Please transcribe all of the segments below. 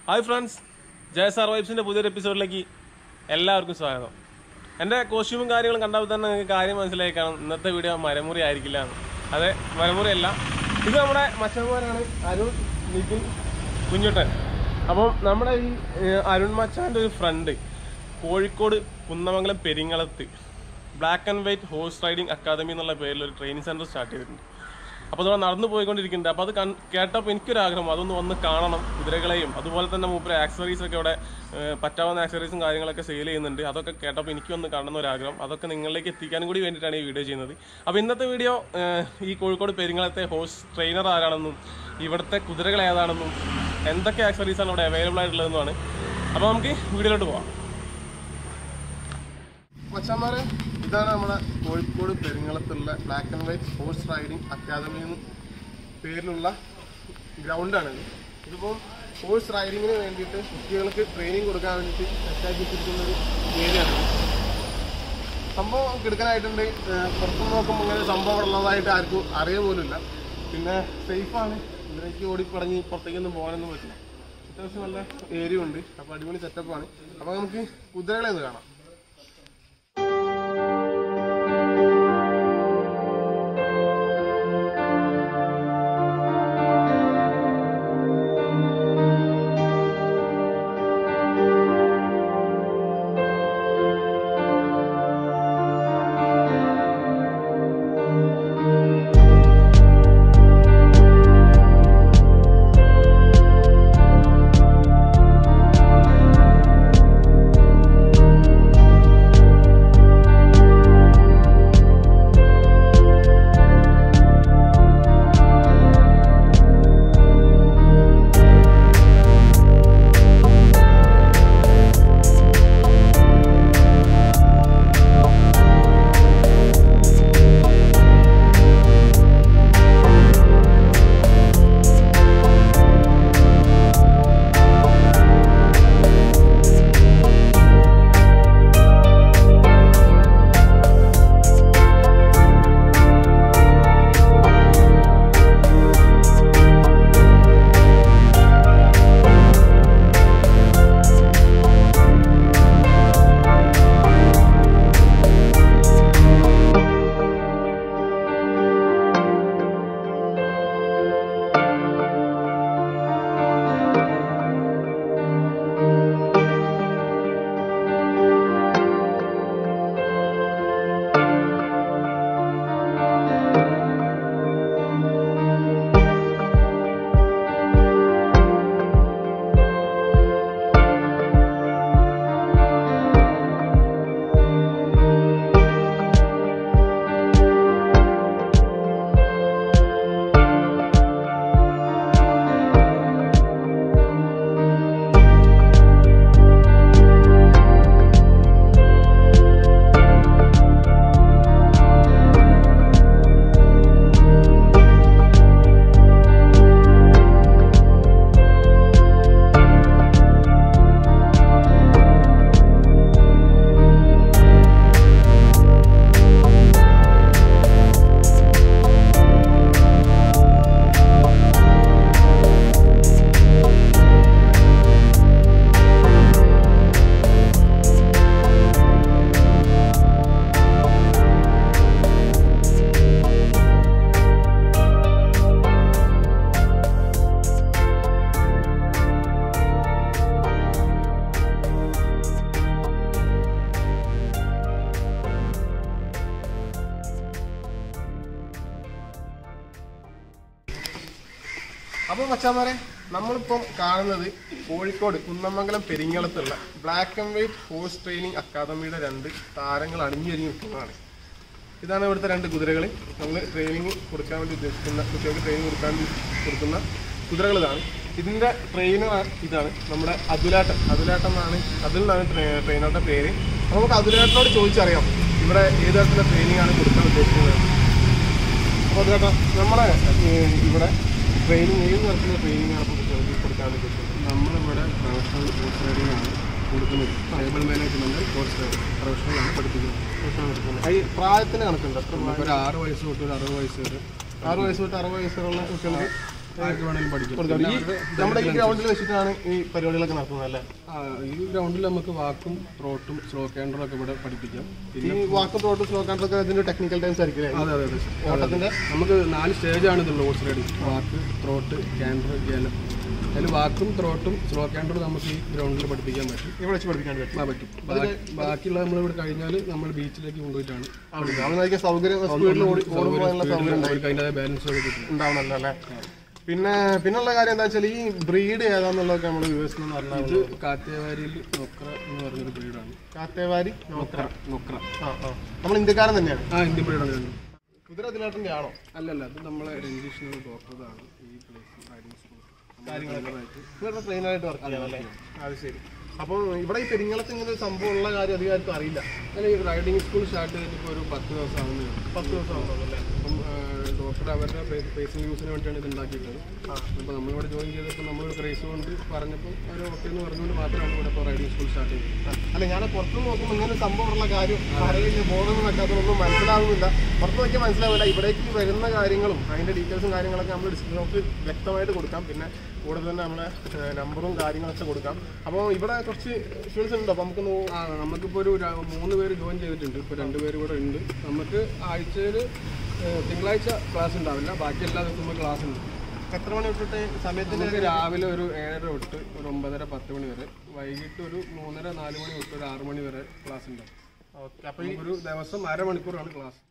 Hi friends Jaya sir വൈബ്സിൻ്റെ പുതിയൊരു എപ്പിസോഡിലേക്ക് എല്ലാവർക്കും സ്വാഗതം എൻ്റെ കോസ്റ്റ്യൂമും കാര്യങ്ങളും കണ്ടപ്പോൾ തന്നെ നിങ്ങൾക്ക് കാര്യം മനസ്സിലായി കാണും ഇന്നത്തെ വീഡിയോ മരമുറി ആയിരിക്കില്ല എന്ന് അതെ മരമുറി അല്ല ഇത് നമ്മുടെ മച്ചന്മാരാണ് അരുൺ നിതിൻ കുഞ്ഞുട്ടൻ അപ്പം നമ്മുടെ ഈ ഏഹ്, അരുൺ മച്ചാൻ്റെ ഒരു ഫ്രണ്ട് കോഴിക്കോട് കുന്നമംഗലം പെരിങ്ങളത്ത് black and white horse riding academy എന്നുള്ള പേരിൽ ഒരു ട്രെയിനിങ് സെൻറ്റർ സ്റ്റാർട്ട് ചെയ്തിട്ടുണ്ട് അപ്പോൾ നമ്മൾ നടന്നു പോയിക്കൊണ്ടിരിക്കുന്നുണ്ട് അപ്പോൾ അത് കൺ കേട്ടപ്പോൾ എനിക്കൊരു ആഗ്രഹം അതൊന്ന് വന്ന് കാണണം കുതിരകളെയും അതുപോലെ തന്നെ മൂപ്പര് ആക്സറീസ് ഒക്കെ ഇവിടെ ഏഹ്, പറ്റാവുന്ന ആക്സറീസും കാര്യങ്ങളൊക്കെ സെയിൽ ചെയ്യുന്നുണ്ട് അതൊക്കെ കേട്ടപ്പോൾ എനിക്ക് ഒന്ന് കാണണം എന്നൊരാഗ്രഹം അതൊക്കെ നിങ്ങളിലേക്ക് എത്തിക്കാനും കൂടി വേണ്ടിയിട്ടാണ് ഈ വീഡിയോ ചെയ്യുന്നത് അപ്പോൾ ഇന്നത്തെ വീഡിയോ ഏഹ്, ഈ കോഴിക്കോട് പെരിങ്ങളത്തെ ഹോഴ്സ് ട്രെയിനർ ആരാണെന്നും ഇവിടുത്തെ കുതിരകൾ ഏതാണെന്നും എന്തൊക്കെ ആക്സറീസാണ് ഇവിടെ അവൈലബിൾ ആയിട്ടുള്ളതെന്നുമാണ് അപ്പോൾ നമുക്ക് വീഡിയോയിലോട്ട് പോവാം മച്ചാമാരെ ഇതാണ് നമ്മുടെ കോഴിക്കോട് പെരിങ്ങളത്തുള്ള black and white horse riding academy എന്ന് പേരിലുള്ള ഗ്രൗണ്ടാണ് ഇത് ഇതിപ്പോൾ ഹോഴ്സ് റൈഡിങ്ങിന് വേണ്ടിയിട്ട് കുട്ടികൾക്ക് ട്രെയിനിങ് കൊടുക്കാൻ വേണ്ടിയിട്ട് സെറ്റാക്കി വെച്ചിരിക്കുന്ന ഒരു ഏരിയ ആണ് സംഭവം കിടക്കാനായിട്ടുണ്ട് പുറത്തുനിന്ന് നോക്കുമ്പോൾ ഇങ്ങനെ സംഭവം ഇവിടെ ഉള്ളതായിട്ട് ആർക്കും അറിയ പോലുമില്ല പിന്നെ സേഫാണ് ഇതിലേക്ക് ഓടിപ്പടഞ്ഞ് പുറത്തേക്കൊന്നും പോകാനൊന്നും പറ്റില്ല അത്യാവശ്യം നല്ല ഏരിയ ഉണ്ട് അപ്പോൾ അടിപൊളി സെറ്റപ്പാണ് അപ്പോൾ നമുക്ക് കുതിരകളെ ഒന്ന് കാണാം അപ്പോൾ മച്ചാമാരെ നമ്മളിപ്പം കാണുന്നത് കോഴിക്കോട് കുന്നമംഗലം പെരിങ്ങളത്തുള്ള black and white horse training അക്കാദമിയുടെ രണ്ട് താരങ്ങൾ അണിഞ്ഞൊരുങ്ങി നിൽക്കുന്നതാണ് ഇതാണ് ഇവിടുത്തെ രണ്ട് കുതിരകൾ നമ്മൾ ട്രെയിനിങ് കൊടുക്കാൻ വേണ്ടി ഉദ്ദേശിക്കുന്ന കുട്ടികൾക്ക് ട്രെയിനിങ് കൊടുക്കാൻ വേണ്ടി കൊടുക്കുന്ന കുതിരകൾ ഇതാണ് ഇതിൻ്റെ ട്രെയിനർ ഇതാണ് നമ്മുടെ അതുലാട്ടൻ അതുലാട്ടൻ എന്നാണ് അതിൽ നിന്നാണ് ട്രെ- ട്രെയിനറുടെ പേര് അപ്പോൾ നമുക്ക് അതുലാട്ടനോട് ചോദിച്ചറിയാം ഇവിടെ ഏത് തരത്തിലുള്ള ട്രെയിനിങ് ആണ് കൊടുക്കാൻ ഉദ്ദേശിക്കുന്നത് അപ്പോൾ അതുലാട്ട നമ്മളെ ഏഹ്, ഇവിടെ ട്രെയിനിങ് ഏത് തരത്തിലുള്ള ട്രെയിനിങ് ആണ് ഇപ്പോൾ കുട്ടികൾക്ക് കൊടുക്കാൻ വേണ്ടി ഉദ്ദേശിക്കുന്നത് നമ്മളിവിടെ പ്രൊഫഷണൽ കോഴ്സ് റൈഡിംഗ് ആണ് കൊടുക്കുന്നത് ടേബിൾ മാനേജ്മെന്റ് കോഴ്സ് പ്രൊഫഷണലാണ് പഠിപ്പിക്കുന്നത് ഈ പ്രായത്തിന് കണക്കുണ്ട് എത്ര പ്രായം ഒരു ആറ് വയസ്സ് തൊട്ട് ഒരു അറുപത് വയസ്സ് വരെ ആറ് വയസ്സ് തൊട്ട് അറുപത് വയസ്സ് വരെയുള്ള കുട്ടികൾക്ക് ആർക്ക് വേണമെങ്കിലും പഠിക്കാം കൊടുക്കാം ഈ നമ്മുടെ ഈ ഗ്രൗണ്ടിൽ വെച്ചിട്ടാണ് ഈ പരിപാടികളൊക്കെ നടത്തുന്നത് അല്ലേ ആ, ഈ ഗ്രൗണ്ടിൽ നമുക്ക് വാക്കും ത്രോട്ടും സ്ലോ കാൻഡറും ഒക്കെ ഇവിടെ പഠിപ്പിക്കാം പിന്നെ ഈ വാക്കും തോട്ട് സ്ലോ കൺട്രോൾ ഇതിന്റെ ടെക്നിക്കൽ ടൈംസ് ആയിരിക്കും അല്ലേ? അതെ അതെ അതെ ഓട്ടത്തിന്റെ നമുക്ക് നാല് സ്റ്റേജാണ് ഇതുള്ളത് horse riding walk trot canter gallop അതിൽ വാക്കും ത്രോട്ടും സ്ലോ ക്യാൻഡറും നമുക്ക് ഈ ഗ്രൗണ്ടിൽ പഠിപ്പിക്കാൻ പറ്റും ഇവിടെ വെച്ച് പഠിപ്പിക്കാൻ പറ്റും ആ പറ്റും ബാക്കി- ബാക്കിയുള്ള നമ്മളിവിടെ കഴിഞ്ഞാൽ നമ്മൾ ബീച്ചിലേക്ക് കൊണ്ടുപോയിട്ടാണ് അവിടെ അവിടെ സൗകര്യം സ്പീഡിൽ ഓടി ഓടുമ്പോഴുള്ള സൗകര്യം ഉണ്ടായി അവർക്ക് അതിൻ്റെ ബാലൻസ് ഒക്കെ കിട്ടും ഉണ്ടാവണല്ലോ അല്ലേ പിന്നെ പിന്നുള്ള കാര്യം എന്താ വെച്ചാൽ ഈ ബ്രീഡ് ഏതാന്നുള്ളതൊക്കെ നമ്മൾ വിവേചനം പറഞ്ഞാൽ ഇത് കാത്തേവാരിയിൽ നൊക്ര എന്ന് പറഞ്ഞൊരു ബ്രീഡാണ് കാത്തേവാരി നൊക്ര നൊക്ര ആ ആ നമ്മൾ ഇന്ത്യക്കാരൻ തന്നെയാണ് ആ ഇന്ത്യൻ ബ്രീഡാണ് രണ്ടും കുതിര അതിലാട്ടിന്റെ ആണോ അല്ലല്ല അത് നമ്മളെ രഞ്ജീഷ് ഡോക്ടറാണ് ഈ പ്ലേസ് റൈഡിങ് സ്കൂൾ കാര്യങ്ങളൊക്കെ ഇവരുടെ ട്രെയിനായിട്ട് വർക്ക് ചെയ്യാനല്ലേ അത് ശരി അപ്പോൾ ഇവിടെ ഈ പെരിങ്ങളത്ത് ഇങ്ങനെ ഒരു സംഭവം ഉള്ള കാര്യം അധികം ആർക്കും അറിയില്ല അല്ല ഈ റൈഡിങ് സ്കൂൾ സ്റ്റാർട്ട് ചെയ്തിട്ട് ഇപ്പോൾ ഒരു പത്ത് ദിവസം ആവുന്നേ ഉള്ളൂ പത്ത് ദിവസം ആവുന്നുള്ളൂ അല്ലേ അപ്പം ഡോക്ടർ അവരുടെ പേഴ്സണൽ യൂസിന് വേണ്ടിയാണ് ഇത് ഉണ്ടാക്കിയിട്ടുള്ളത് അപ്പോൾ നമ്മളിവിടെ ജോയിൻ ചെയ്തപ്പോൾ നമ്മൾ ക്രേസ് കൊണ്ട് പറഞ്ഞപ്പോൾ അവർ ഓക്കെ എന്ന് പറഞ്ഞുകൊണ്ട് മാത്രമാണ് ഇവിടെ ഇപ്പോൾ റൈഡിങ് സ്കൂൾ സ്റ്റാർട്ട് ചെയ്തത് അല്ല ഞാൻ പുറത്ത് നോക്കുമ്പോൾ ഇങ്ങനെ ഒരു സംഭവമുള്ള കാര്യം അറിയില്ല ബോർഡൊന്നും വെക്കാത്തതൊന്നും മനസ്സിലാവുന്നില്ല പുറത്ത് നോക്കിയാൽ മനസ്സിലാവില്ല ഇവിടേക്ക് വരുന്ന കാര്യങ്ങളും അതിന്റെ ഡീറ്റെയിൽസും കാര്യങ്ങളൊക്കെ നമ്മൾ ഡിസ്ക്രിപ്ഷൻ ബോക്സിൽ വ്യക്തമായിട്ട് കൊടുക്കാം പിന്നെ കൂടെ തന്നെ നമ്മളെ നമ്പറും കാര്യങ്ങളൊക്കെ കൊടുക്കാം അപ്പോൾ ഇവിടെ കുറച്ച് ഇഷ്യൂസ് ഉണ്ടോ അപ്പോൾ നമുക്ക് നോ- ആ നമുക്കിപ്പോൾ ഒരു ര- മൂന്ന് പേര് ജോയിൻ ചെയ്തിട്ടുണ്ട് ഇപ്പോൾ രണ്ട് പേര് കൂടെ ഉണ്ട് നമുക്ക് ആഴ്ചയിൽ തിങ്കളാഴ്ച ക്ലാസ് ഉണ്ടാവില്ല ബാക്കി എല്ലാ ദിവസവും ക്ലാസ് ഉണ്ട് എത്ര മണി തൊട്ടിട്ട് സമയത്തിന്റെ നമുക്ക് രാവിലെ ഒരു ഏഴര തൊട്ട് ഒരു ഒമ്പതര പത്ത് മണി വരെ വൈകിട്ട് ഒരു മൂന്നര നാല് മണി തൊട്ട് ഒരു ആറ് മണി വരെ ക്ലാസ് ഉണ്ട് ഓക്കെ അപ്പോൾ ഈ ഒരു ദിവസം അരമണിക്കൂറാണ് ക്ലാസ്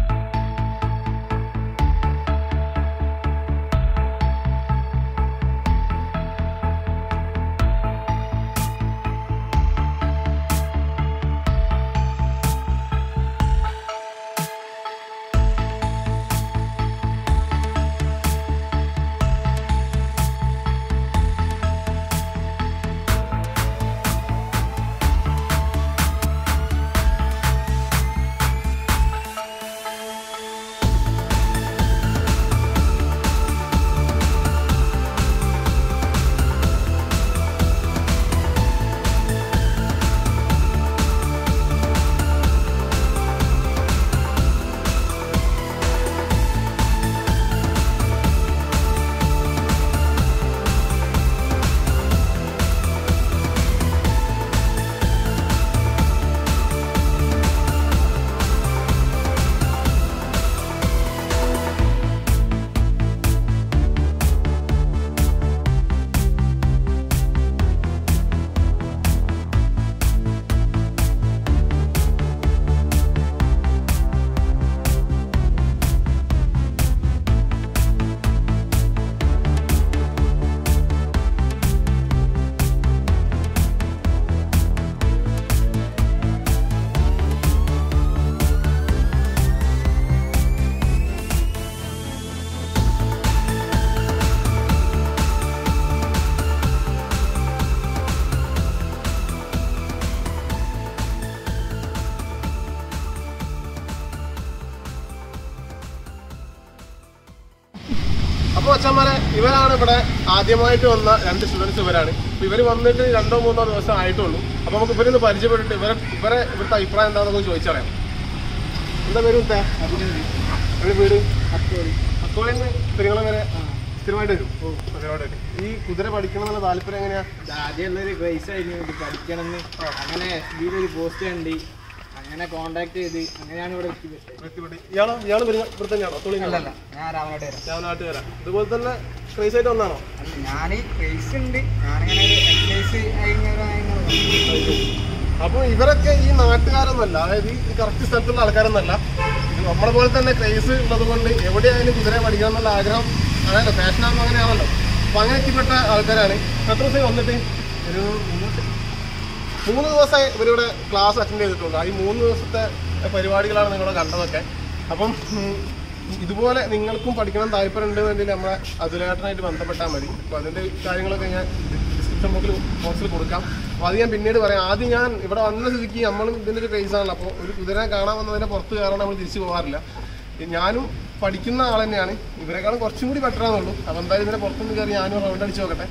അപ്പോൾ അച്ഛന്മാരെ ഇവരാണ് ഇവിടെ ആദ്യമായിട്ട് വന്ന രണ്ട് സ്റ്റുഡൻസ് ഇവരാണ് അപ്പോൾ ഇവർ വന്നിട്ട് രണ്ടോ മൂന്നോ ദിവസം ആയിട്ടുള്ളൂ അപ്പോൾ നമുക്ക് ഇവരൊന്ന് പരിചയപ്പെട്ടിട്ട് ഇവരെ ഇവരെ ഇവിടുത്തെ അഭിപ്രായം എന്താണെന്നൊക്കെ ചോദിച്ചറിയാം എന്താ പേര് മുത്തേ എവിടെ വീട് അക്കോളിൽ നിന്ന് പെരുങ്ങളം വരെ സ്ഥിരമായിട്ട് വരും ഓ സ്ഥിരമായിട്ട് വരും ഈ കുതിര പഠിക്കണം എന്നുള്ള താല്പര്യം എങ്ങനെയാ ആദ്യമുള്ളൊരു ക്രൈസ് ആയിരുന്നു ഇത് പഠിക്കണമെന്ന് അങ്ങനെ ഇതിലൊരു പോസ്റ്റ് കണ്ടി അങ്ങനെ കോണ്ടാക്ട് ചെയ്ത് അങ്ങനെയാണ് ഇവിടെ എത്തിയത് വ്യക്തിപ്പെട്ടി ഇയാളോ ഇയാൾ ഇവിടെ തന്നെയാണോ തൊഴിൽ അല്ലല്ല ഞാൻ രാമനാട്ട് വരാം രാമനാട്ട് വരാം ഇതുപോലെ തന്നെ ക്രേസ് ആയിട്ട് വന്നാണോ അല്ല ഞാൻ ക്രൈസ് ഉണ്ട് ഞാനിങ്ങനെ ഒരു എക്സസൈസ് അപ്പോൾ ഇവരൊക്കെ ഈ നാട്ടുകാരൊന്നല്ല അതായത് ഈ കറക്റ്റ് സ്ഥലത്തുള്ള ആൾക്കാരൊന്നല്ല ഇത് നമ്മളെ പോലെ തന്നെ ക്രേസ് ഉള്ളത് കൊണ്ട് എവിടെയായാലും കുതിര പഠിക്കണം എന്നുള്ള ആഗ്രഹം അതായത് ഫാഷനാകുമ്പോൾ അങ്ങനെയാണല്ലോ അപ്പോൾ അങ്ങനെ എത്തിപ്പെട്ട ആൾക്കാരാണ് എത്ര ദിവസം വന്നിട്ട് ഒരു മൂന്ന് മൂന്ന് ദിവസമായി ഇവരിവിടെ ക്ലാസ് അറ്റൻഡ് ചെയ്തിട്ടുണ്ട് ആ ഈ മൂന്ന് ദിവസത്തെ പരിപാടികളാണ് നിങ്ങളെ കണ്ടതൊക്കെ അപ്പം ഉം, ഇതുപോലെ നിങ്ങൾക്കും പഠിക്കണം താല്പര്യം ഉണ്ടെന്നുണ്ടെങ്കിൽ നമ്മളെ അതിലേട്ടനായിട്ട് ബന്ധപ്പെട്ടാൽ മതി അപ്പോൾ അതിൻ്റെ കാര്യങ്ങളൊക്കെ ഞാൻ ഡിസ്ക്രിപ്ഷൻ ബോക്സിൽ ബോക്സിൽ കൊടുക്കാം അപ്പോൾ അത് ഞാൻ പിന്നീട് പറയാം ആദ്യം ഞാൻ ഇവിടെ വന്ന സ്ഥിതിക്ക് നമ്മളും ഇതിൻ്റെ ഒരു ക്രേസ് ആണല്ലോ അപ്പോൾ ഒരു കുതിര കാണാൻ വന്നതിനെ പുറത്ത് കയറാൻ നമ്മൾ തിരിച്ചു പോകാറില്ല ഈ ഞാനും പഠിക്കുന്ന ആൾ തന്നെയാണ് ഇവരെക്കാളും കുറച്ചും കൂടി ബെറ്ററാന്നുള്ളൂ അപ്പോൾ എന്തായാലും ഇതിനെ പുറത്തുനിന്ന് കയറി ഞാനും റൗണ്ട് അടിച്ച് നോക്കട്ടെ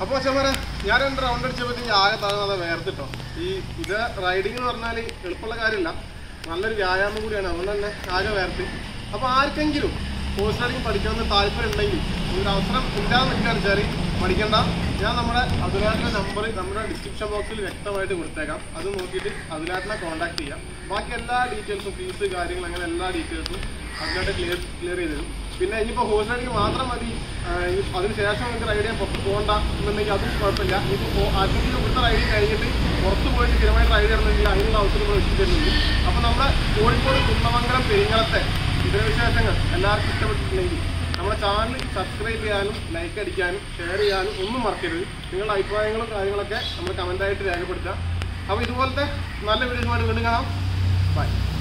അപ്പോൾ ചെമ്മര ഞാൻ രണ്ട് റൗണ്ട് അടിച്ചപ്പോഴത്തേക്ക് ആകെ തകർന്നത് വേർത്തിട്ടോ ഈ ഇത് റൈഡിങ് എന്ന് പറഞ്ഞാൽ എളുപ്പമുള്ള കാര്യമില്ല നല്ലൊരു വ്യായാമം കൂടിയാണ് അതുകൊണ്ട് തന്നെ ആകെ വേർത്ത് അപ്പോൾ ആർക്കെങ്കിലും ഹോഴ്സ് റൈഡിങ് പഠിക്കണമെന്ന് താല്പര്യം ഉണ്ടെങ്കിൽ ഒരു അവസരം ഇല്ലാന്ന് നിൽക്കുകയാണ് വെച്ചാൽ പഠിക്കണ്ട ഞാൻ നമ്മുടെ അതുലാട്ടിൻ്റെ നമ്പർ നമ്മുടെ ഡിസ്ക്രിപ്ഷൻ ബോക്സിൽ വ്യക്തമായിട്ട് കൊടുത്തേക്കാം അത് നോക്കിയിട്ട് അതുലാട്ടിനെ കോൺടാക്ട് ചെയ്യാം ബാക്കി എല്ലാ ഡീറ്റെയിൽസും ഫീസ് കാര്യങ്ങൾ അങ്ങനെ എല്ലാ ഡീറ്റെയിൽസും അതിനായിട്ട് ക്ലിയർ ക്ലിയർ ചെയ്ത് തരും പിന്നെ ഇനിയിപ്പോൾ ഹോഴ്സ് റൈഡിങ് മാത്രം മതി ആഹ് ഈ അതിനുശേഷം നിങ്ങൾക്ക് റൈഡ് ചെയ്യാൻ പുറത്ത് പോകണ്ട എന്നുണ്ടെങ്കിൽ അതും കുഴപ്പമില്ല ഇപ്പോൾ ആർക്കെങ്കിലും ഇവിടുത്തെ റൈഡിങ് കഴിഞ്ഞിട്ട് പുറത്ത് പോയിട്ട് സ്ഥിരമായിട്ട് റൈഡ് ചെയ്യണമെങ്കിൽ അതിനുള്ള അവസരം ഇവിടെ വെച്ച് തരുന്നുണ്ട് അപ്പോൾ നമ്മുടെ കോഴിക്കോട് കുന്നമംഗലം പെരിങ്ങളത്തെ വിശേഷങ്ങൾ എല്ലാവർക്കും ഇഷ്ടപ്പെട്ടിട്ടുണ്ടെങ്കിൽ നമ്മുടെ ചാനൽ സബ്സ്ക്രൈബ് ചെയ്യാനും ലൈക്ക് അടിക്കാനും ഷെയർ ചെയ്യാനും ഒന്നും മറക്കരുത് നിങ്ങളുടെ അഭിപ്രായങ്ങളും കാര്യങ്ങളൊക്കെ നമ്മൾ കമൻ്റായിട്ട് രേഖപ്പെടുത്തുക അപ്പോൾ ഇതുപോലത്തെ നല്ല വീഡിയോസുമായിട്ട് വീണ്ടും കാണാം ബൈ